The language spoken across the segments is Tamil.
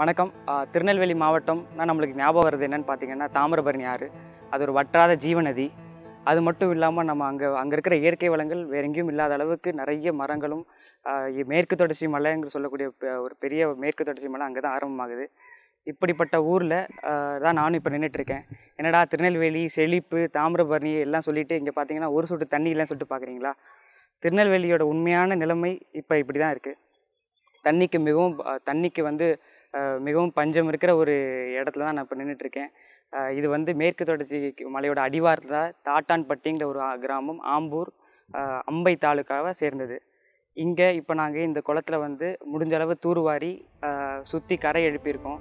வணக்கம் ஆ, திருநெல்வேலி மாவட்டம்னா நம்மளுக்கு ஞாபகம் வருது என்னன்னு பார்த்தீங்கன்னா தாமிரபரணி ஆறு அது ஒரு வற்றாத ஜீவநதி அது மட்டும் இல்லாமல் நம்ம அங்கே அங்கே இருக்கிற இயற்கை வளங்கள் வேற எங்கேயும் இல்லாத அளவுக்கு நிறைய மரங்களும் ஆ, இ- மேற்கு தொடர்ச்சி மலைங்கிற சொல்லக்கூடிய பெ- ஒரு பெரிய மேற்கு தொடர்ச்சி மலை அங்கே தான் ஆரம்பமாகுது இப்படிப்பட்ட ஊரில் தான் நானும் இப்போ நின்றுட்டுருக்கேன் என்னடா திருநெல்வேலி செழிப்பு தாமிரபரணி எல்லாம் சொல்லிட்டு இங்கே பார்த்தீங்கன்னா ஒரு சொட்டு தண்ணி இல்லைன்னு சொல்லிட்டு பார்க்குறீங்களா திருநெல்வேலியோட உண்மையான நிலைமை இப்போ இப்படி தான் இருக்குது தண்ணிக்கு மிகவும் அஹ், தண்ணிக்கு வந்து அஹ், மிகவும் பஞ்சம் இருக்கிற ஒரு இடத்துல தான் நான் இப்போ நின்றுட்டுருக்கேன் இது வந்து மேற்கு தொடர்ச்சி மலையோட அடிவாரத்தில் தாட்டான்பட்டிங்கிற ஒரு ஆ- கிராமம் ஆம்பூர் அஹ், அம்பை தாலுக்காவை சேர்ந்தது இங்கே இப்போ நாங்கள் இந்த குளத்துல வந்து முடிஞ்ச அளவு தூர்வாரி சுற்றி கரை எழுப்பியிருக்கோம்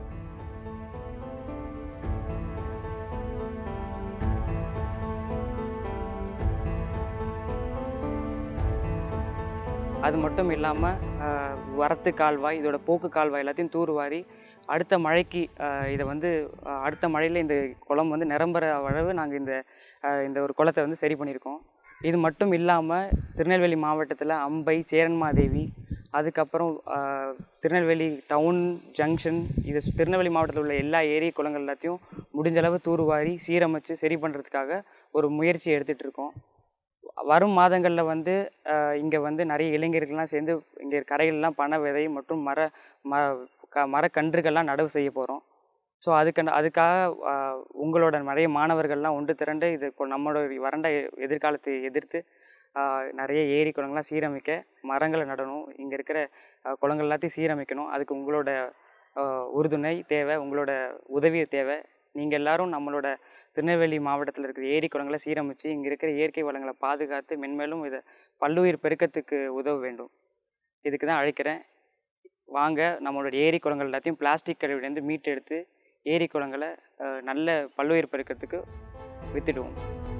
அது மட்டும் இல்லாமல் வரத்து கால்வாய் இதோட போக்கு கால்வாய் எல்லாத்தையும் தூர்வாரி அடுத்த மழைக்கு ஆஹ் இதை வந்து ஆஹ் அடுத்த மழையில் இந்த குளம் வந்து நிரம்புற அளவு நாங்கள் இந்த ஆஹ் இந்த ஒரு குளத்தை வந்து சரி பண்ணியிருக்கோம் இது மட்டும் இல்லாமல் திருநெல்வேலி மாவட்டத்தில் அம்பை சேரன்மாதேவி அதுக்கப்புறம் ஆஹ் திருநெல்வேலி டவுன் ஜங்ஷன் இது சு- திருநெல்வேலி மாவட்டத்தில் உள்ள எல்லா ஏரி குளங்கள் எல்லாத்தையும் முடிஞ்ச அளவு தூர்வாரி சீரமைச்சு சரி பண்ணுறதுக்காக ஒரு முயற்சி எடுத்துகிட்டு இருக்கோம் வரும் மாதங்களில் வந்து இங்கே வந்து நிறைய இளைஞர்கள்லாம் சேர்ந்து இங்கே கரையிலலாம் பனை விதை மற்றும் மர ம க மரக்கன்றுகள்லாம் நடவு செய்ய போகிறோம் ஸோ அதுக்கு அதுக்காக ஆஹ், உங்களோட நிறைய மாணவர்கள்லாம் ஒன்று திரண்டு இது கொ- நம்மளோட வறண்ட எ- எதிர்காலத்தை எதிர்த்து ஆஹ், நிறைய ஏரி குளங்கள்லாம் சீரமைக்க மரங்களை நடணும் இங்கே இருக்கிற ஆஹ், குளங்கள் எல்லாத்தையும் சீரமைக்கணும் அதுக்கு உங்களோட ஆஹ், உறுதுணை தேவை உங்களோட உதவி தேவை நீங்கள் எல்லாரும் நம்மளோட திருநெல்வேலி மாவட்டத்தில் இருக்கிற ஏரி குளங்களை சீரமைச்சு இங்கே இருக்கிற இயற்கை வளங்களை பாதுகாத்து மென்மேலும் இதை பல்லுயிர் பெருக்கத்துக்கு உதவ வேண்டும் இதுக்கு தான் அழைக்கிறேன் வாங்க நம்மளோட ஏரி குளங்கள் எல்லாத்தையும் பிளாஸ்டிக் கழிவுலேருந்து மீட்டெடுத்து ஏரி குளங்களை அஹ், நல்ல பல்லுயிர் பெருக்கத்துக்கு வித்துடுவோம்